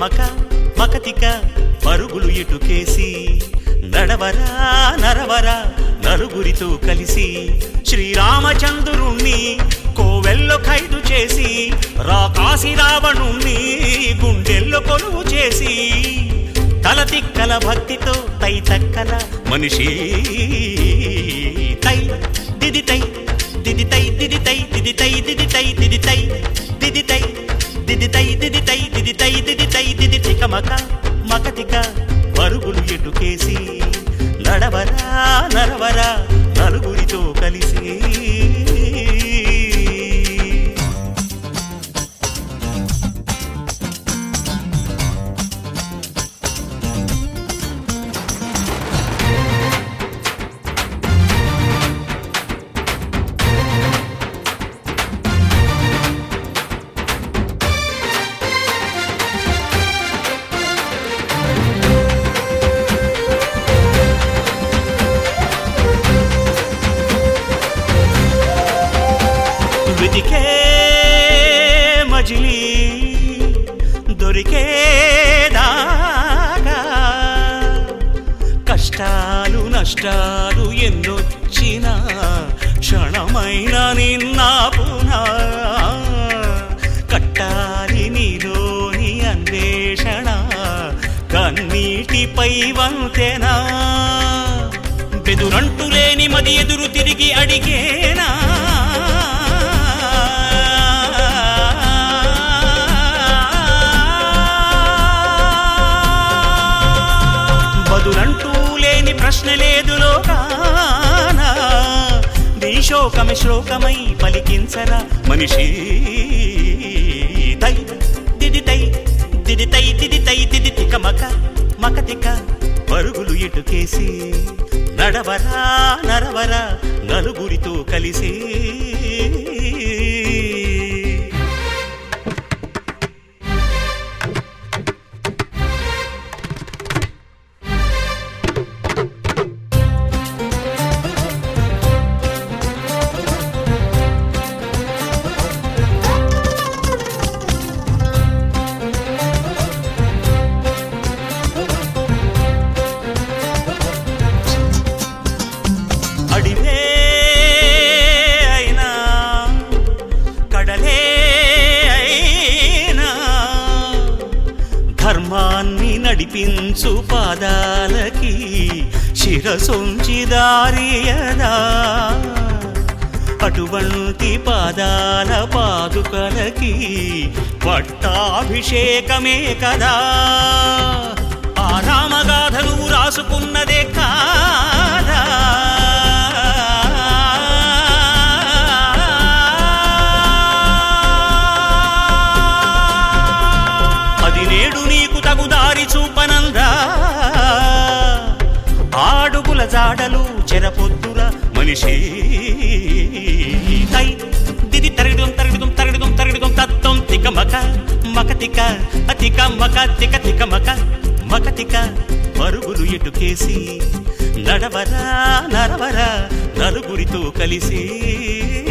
మక మకతిక పరుగులు ఇటుకేసి నడవరా నరవరా నలుగురితో కలిసి శ్రీరామచంద్రుణ్ణి కోవెల్లో ఖైదు చేసి రాకాసి రావణుణ్ణి గుండెల్లో కొలువు చేసి తల తిక్కల భక్తితో తై తక్కల మనిషి తై దిది తై దిది తై దిది తై దిది తై దిది తై దిది తై దిది తై దిది తై దిది తై దిది తై దిది తై దిది తిక మక మకతిక పరుగులు ఎటుకేసి నడవరా నరవరా నలుగురితో కలిసి వెతికే మజిలీ దొరికే దాకా కష్టాలు నష్టాలు ఎన్నొచ్చినా క్షణమైన నిన్న పునా కట్టాలి నీలోని అన్వేషణ కన్నీటిపై వంతెనా బెదురంటూ లేని మది ఎదురు తిరిగి అడిగేనా బదులంటూ లేని ప్రశ్న లేదు లోకాన నీ శోకమే శ్లోకమై పలికించరా మనిషి తై దిది తై దిది తై దిది తై దిది తిక మక మక తిక పరుగులు ఇటుకేసి నడవరా నరవరా నలుగురితో కలిసి అడివే అయినా కడలే అయినా ధర్మాన్ని నడిపించు పాదాలకి శిరసొంచి దారియదా అటువంటి పాదాల పాదుకలకి పట్టాభిషేకమే కదా ఆ రామగాథను రాసుకున్నదే కాదా అది నేడు నీకు తగు దారి చూపనందా ఆడుగుల జాడలు చెరపొద్దుర మనిషి తై దిది తరగడం తరగడం తరగడం తరగడం తత్వం తిక మక మక తిక అతిక మక తిక తిక మక మక తిక పరుగులు ఎటుకేసి నడవరా నరవరా నలుగురితో కలిసి